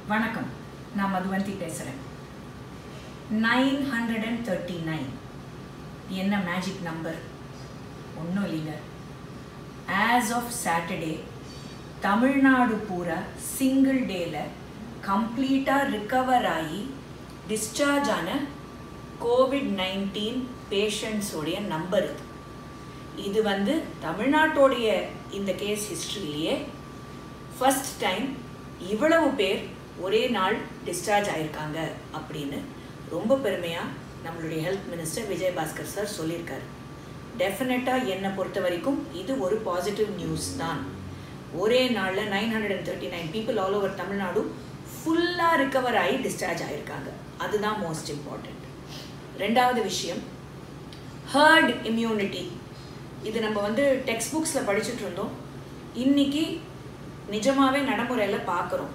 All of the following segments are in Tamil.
வணக்கம் நான் மதுவந்தி பேசுகிறேன் nine hundred and thirty nine என்ன மேஜிக் நம்பர் ஒன்றும் இல்லைங்க ஆஸ் ஆஃப் சாட்டர்டே தமிழ்நாடு பூரா சிங்கிள் டேல கம்ப்ளீட்டாக ரிக்கவர் ஆகி டிஸ்சார்ஜ் ஆன கோவிட் நைன்டீன் பேஷண்ட்ஸோடைய நம்பர் இது இது வந்து தமிழ்நாட்டோடைய இந்த கேஸ் ஹிஸ்ட்ரியிலேயே ஃபர்ஸ்ட் டைம் இவ்வளவு பேர் ஒரே நாள் டிஸ்சார்ஜ் ஆயிருக்காங்க அப்படின்னு ரொம்ப பெருமையாக நம்மளுடைய ஹெல்த் மினிஸ்டர் விஜயபாஸ்கர் சார் சொல்லியிருக்காரு டெஃபினட்டாக என்னை பொறுத்த வரைக்கும் இது ஒரு பாசிட்டிவ் நியூஸ் தான் ஒரே நாளில் nine hundred and thirty nine people all over Tamil Nadu ஃபுல்லாக ரிக்கவர் ஆகி டிஸ்சார்ஜ் ஆகியிருக்காங்க அதுதான் மோஸ்ட் இம்பார்ட்டண்ட் ரெண்டாவது விஷயம் ஹர்ட் இம்யூனிட்டி இது நம்ம வந்து டெக்ஸ்ட் புக்ஸில் படிச்சுட்டு இருந்தோம் இன்னைக்கு நிஜமாவே நடைமுறையில் பார்க்குறோம்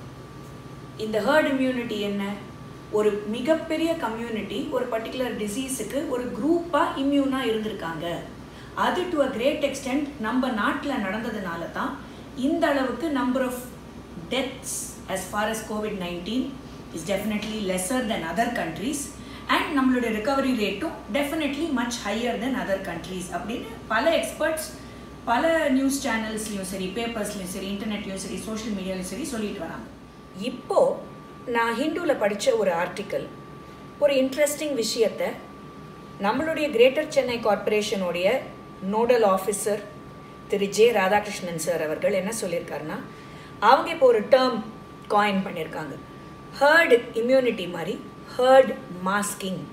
இந்த ஹர்ட் இம்யூனிட்டி என்ன ஒரு மிகப்பெரிய கம்யூனிட்டி ஒரு பர்டிகுலர் டிசீஸுக்கு ஒரு குரூப்பாக இம்யூனாக இருந்திருக்காங்க அது டு அ கிரேட் எக்ஸ்டென்ட் நம்ம நாட்டில் நடந்ததுனால தான் இந்த அளவுக்கு number of deaths as far as Covid nineteen is definitely lesser than other countries and நம்மளுடைய ரிகவரி ரேட்டும் definitely much higher than other countries அப்படின்னு பல எக்ஸ்பர்ட்ஸ் பல நியூஸ் சேனல்ஸ்லையும் சரி பேப்பர்ஸ்லையும் சரி இன்டர்நெட்லையும் சரி சோஷியல் மீடியாலையும் சரி சொல்லிட்டு வராங்க இப்போ நான் ஹிந்துவில் படித்த ஒரு ஆர்டிக்கல் ஒரு இன்ட்ரெஸ்டிங் விஷயத்தை நம்மளுடைய கிரேட்டர் சென்னை கார்ப்பரேஷனுடைய நோடல் ஆஃபீஸர் திரு ஜே ராதாகிருஷ்ணன் சார் அவர்கள் என்ன சொல்லியிருக்காருன்னா அவங்க இப்போ ஒரு டேர்ம் காயின் பண்ணியிருக்காங்க ஹர்ட் இம்யூனிட்டி மாதிரி ஹர்ட் மாஸ்கிங்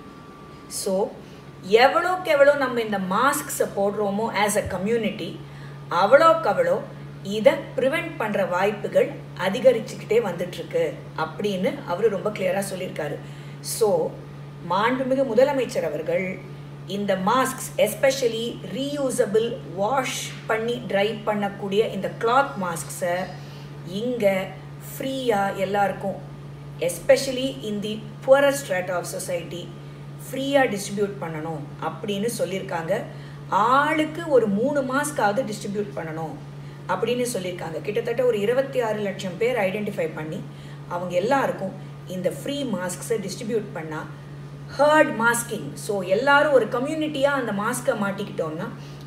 ஸோ எவ்வளோக்கு எவ்வளோ நம்ம இந்த மாஸ்க்ஸை போடுறோமோ ஆஸ் அ கம்யூனிட்டி அவ்வளோக்கு அவ்வளோ இதை ப்ரிவெண்ட் பண்ணுற வாய்ப்புகள் அதிகரிச்சுக்கிட்டே வந்துட்டுருக்கு அப்படின்னு அவர் ரொம்ப கிளியராக சொல்லியிருக்காரு ஸோ மாண்புமிகு முதலமைச்சர் அவர்கள் இந்த மாஸ்க்ஸ் எஸ்பெஷலி ரீயூசபிள் வாஷ் பண்ணி ட்ரை பண்ணக்கூடிய இந்த கிளாத் மாஸ்க்ஸை இங்கே ஃப்ரீயாக எல்லாருக்கும் especially in the poorest strata of society ஃப்ரீயாக டிஸ்ட்ரிபியூட் பண்ணணும் அப்படின்னு சொல்லியிருக்காங்க ஆளுக்கு ஒரு மூணு மாஸ்க்காவது டிஸ்ட்ரிபியூட் பண்ணணும் அப்படின்னு சொல்லியிருக்காங்க கிட்டத்தட்ட ஒரு இருபத்தி ஆறு லட்சம் பேர் ஐடென்டிஃபை பண்ணி அவங்க எல்லாருக்கும் இந்த ஃப்ரீ மாஸ்க்ஸை டிஸ்ட்ரிபியூட் பண்ணால் ஹர்ட் மாஸ்கிங் ஸோ எல்லாரும் ஒரு கம்யூனிட்டியாக அந்த மாஸ்க்கை மாட்டிக்கிட்டோம்னா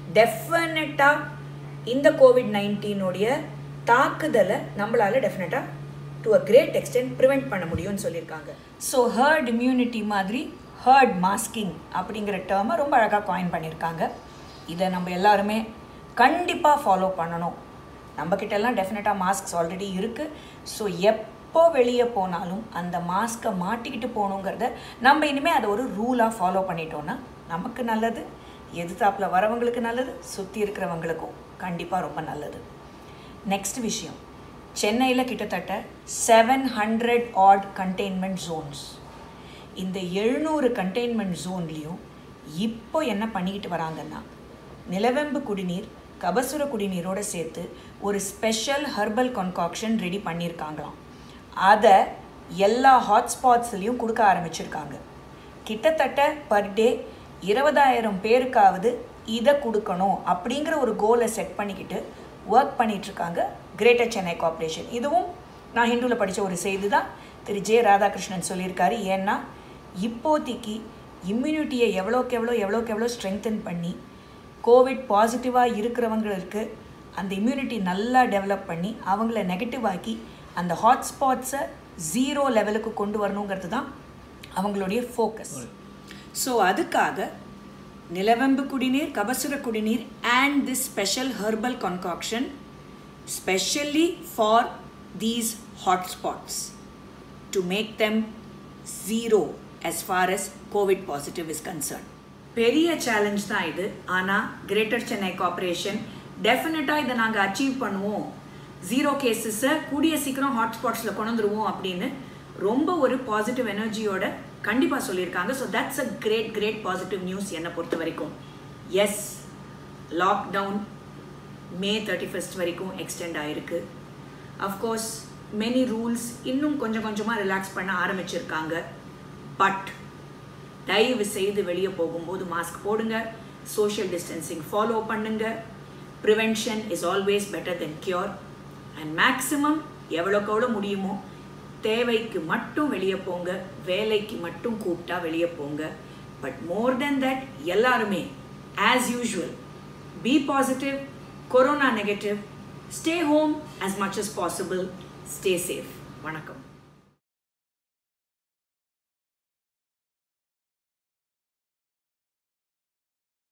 டெஃபினட்டாக இந்த கோவிட் நைன்டீனுடைய தாக்குதலை நம்மளால் டெஃபினட்டாக to a great extent prevent பண்ண முடியும்னு சொல்லியிருக்காங்க ஸோ ஹர்ட் இம்யூனிட்டி மாதிரி ஹர்ட் மாஸ்கிங் அப்படிங்கிற டேர்மை ரொம்ப அழகாக காயின் பண்ணியிருக்காங்க இதை நம்ம எல்லாருமே கண்டிப்பாக ஃபாலோ பண்ணணும் நம்மக்கிட்ட எல்லாம் டெஃபினட்டாக மாஸ்க்ஸ் ஆல்ரெடி இருக்குது ஸோ எப்போ வெளியே போனாலும் அந்த மாஸ்க்கை மாட்டிக்கிட்டு போகணுங்கிறத நம்ம இனிமேல் அதை ஒரு ரூலாக ஃபாலோ பண்ணிட்டோன்னா நமக்கு நல்லது எதிர்த்தாப்பில் வரவங்களுக்கு நல்லது சுற்றி இருக்கிறவங்களுக்கும் கண்டிப்பாக ரொம்ப நல்லது நெக்ஸ்ட் விஷயம் சென்னையில் கிட்டத்தட்ட seven hundred odd containment zones இந்த எழுநூறு கண்டெய்ன்மெண்ட் ஜோன்லேயும் இப்போ என்ன பண்ணிக்கிட்டு வராங்கன்னா நிலவெம்பு குடிநீர் கபசுர குடிநீரோடு சேர்த்து ஒரு ஸ்பெஷல் ஹர்பல் கன்காக்ஷன் ரெடி பண்ணியிருக்காங்களாம் அதை எல்லா ஹாட்ஸ்பாட்ஸ்லேயும் கொடுக்க ஆரம்பிச்சிருக்காங்க கிட்டத்தட்ட பர் டே இருபதாயிரம் பேருக்காவது இதை கொடுக்கணும் அப்படிங்கிற ஒரு கோலை செட் பண்ணிக்கிட்டு ஒர்க் பண்ணிகிட்ருக்காங்க கிரேட்டர் சென்னை கார்ப்பரேஷன் இதுவும் நான் ஹிந்துவில் படித்த ஒரு செய்தி தான் திரு ஜே ராதாகிருஷ்ணன் சொல்லியிருக்காரு ஏன்னா இப்போதைக்கு இம்யூனிட்டியை எவ்வளோக்கு எவ்வளோ எவ்வளோக்கு எவ்வளோ ஸ்ட்ரெங்தன் பண்ணி கோவிட் பாசிட்டிவாக இருக்கிறவங்களுக்கு அந்த இம்யூனிட்டி நல்லா டெவலப் பண்ணி அவங்கள நெகட்டிவ் ஆக்கி அந்த ஹாட்ஸ்பாட்ஸை ஜீரோ லெவலுக்கு கொண்டு வரணுங்கிறது தான் அவங்களுடைய ஃபோக்கஸ் ஸோ அதுக்காக நிலவெம்பு குடிநீர் கபசுர குடிநீர் and this special herbal concoction specially for these hotspots to make them zero as far as Covid positive is concern பெரிய சேலஞ்ச் தான் இது ஆனால் கிரேட்டர் சென்னை கார்ப்பரேஷன் டெஃபினட்டாக இதை நாங்கள் அச்சீவ் பண்ணுவோம் ஜீரோ கேசஸை கூடிய சீக்கிரம் ஹாட்ஸ்பாட்ஸில் கொண்டு வந்துருவோம் அப்படின்னு ரொம்ப ஒரு பாசிட்டிவ் எனர்ஜியோட கண்டிப்பாக சொல்லியிருக்காங்க so that's a great great positive news என்னை பொறுத்த வரைக்கும் yes lockdown May thirty first வரைக்கும் எக்ஸ்டெண்ட் ஆகிருக்கு அஃப்கோர்ஸ் மெனி ரூல்ஸ் இன்னும் கொஞ்சம் கொஞ்சமாக ரிலாக்ஸ் பண்ண ஆரம்பிச்சிருக்காங்க பட் தயவு செய்து வெளியே போகும்போது மாஸ்க் போடுங்க சோஷியல் டிஸ்டன்சிங் ஃபாலோ பண்ணுங்க prevention is always better than cure and maximum எவ்வளோக்கு எவ்வளோ முடியுமோ தேவைக்கு மட்டும் வெளியே போங்க வேலைக்கு மட்டும் கூப்பிட்டா வெளியே போங்க பட் மோர் தென் தட் எல்லாருமே as usual be positive corona negative stay home as much as possible stay safe வணக்கம்